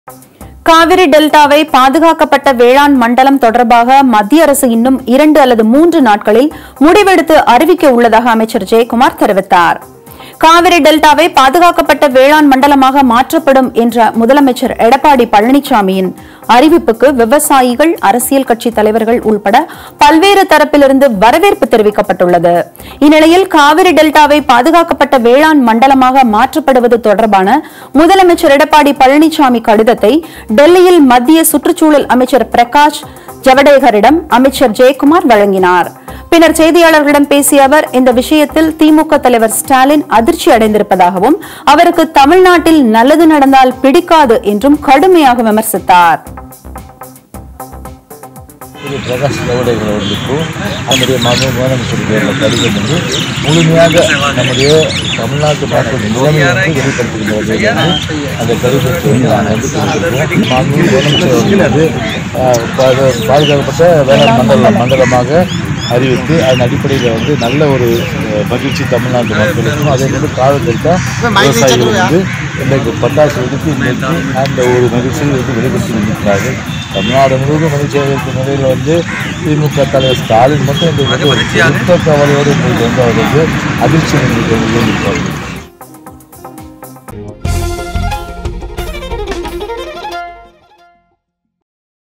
காவிரி டெல்டாவை பாதுகாக்கப்பட்ட வேளாண் மண்டலம் தொடர்பாக மத்திய அரசு இன்னும் இரண்டு அல்லது மூன்று நாட்களில் முடிவெடுத்து அறிவிக்க உள்ளதாக அமைச்சர் ஜெயக்குமார் தெரிவித்தார் காவிரி டெல்டாவை பாதுகாக்கப்பட்ட வேளாண் மண்டலமாக மாற்றப்படும் என்ற முதலமைச்சர் எடப்பாடி பழனிசாமியின் அறிவிப்புக்கு விவசாயிகள் அரசியல் கட்சி தலைவர்கள் உள்பட பல்வேறு தரப்பிலிருந்து வரவேற்பு தெரிவிக்கப்பட்டுள்ளது இந்நிலையில் காவிரி டெல்டாவை பாதுகாக்கப்பட்ட வேளாண் மண்டலமாக மாற்றப்படுவது தொடர்பான முதலமைச்சர் எடப்பாடி பழனிசாமி கடிதத்தை டெல்லியில் மத்திய சுற்றுச்சூழல் அமைச்சர் பிரகாஷ் ஜவடேகரிடம் அமைச்சர் ஜெயக்குமார் வழங்கினார் பின்னர் செய்தியாளர்களிடம் பேசிய அவர் இந்த விஷயத்தில் திமுக தலைவர் ஸ்டாலின் அதிர்ச்சி அடைந்திருப்பதாகவும் அவருக்கு தமிழ்நாட்டில் நல்லது நடந்தால் பிடிக்காது என்றும் கடுமையாக விமர்சித்தார் திரு பிரகாஷ் ஜவடேகர் அவர்களுக்கும் நம்முடைய மாநில முதலமைச்சருக்கு உள்ள கடிதம் வந்து முழுமையாக நம்முடைய தமிழ்நாட்டு மக்கள் நிலைமை வந்து வெளிப்படுத்துகின்ற வகையில் வந்து அந்த கடிதத்தை வந்து நாங்கள் வந்து கொடுத்துருக்கோம் மாண்புமிகு முதலமைச்சர் அவர்கள் வந்து ஆஹ், பா- பாதுகாக்கப்பட்ட வேளாண் மண்டல மண்டலமாக அறிவித்து அதன் அடிப்படையில் வந்து நல்ல ஒரு அஹ், மகிழ்ச்சி தமிழ்நாட்டு மக்களுக்கும் அதே மாதிரி காலத்திற்கு விவசாயிகள் வந்து இன்றைக்கு பட்டாசு வெடித்து இன்றைக்கு அந்த ஒரு மகிழ்ச்சியை வந்து வெளிப்படுத்தி இருக்கிறார்கள் தமிழ்நாடு முழுவதும் மகிழ்ச்சியாக இருக்கும் நிலையில் வந்து திமுக தலைவர் ஸ்டாலின் மட்டும் இன்றைக்கு வந்து ஒரு சுத்த கவலையோடு இன்றைக்கு வந்து அவர் வந்து அதிர்ச்சி நிலையில் இருப்பார்கள்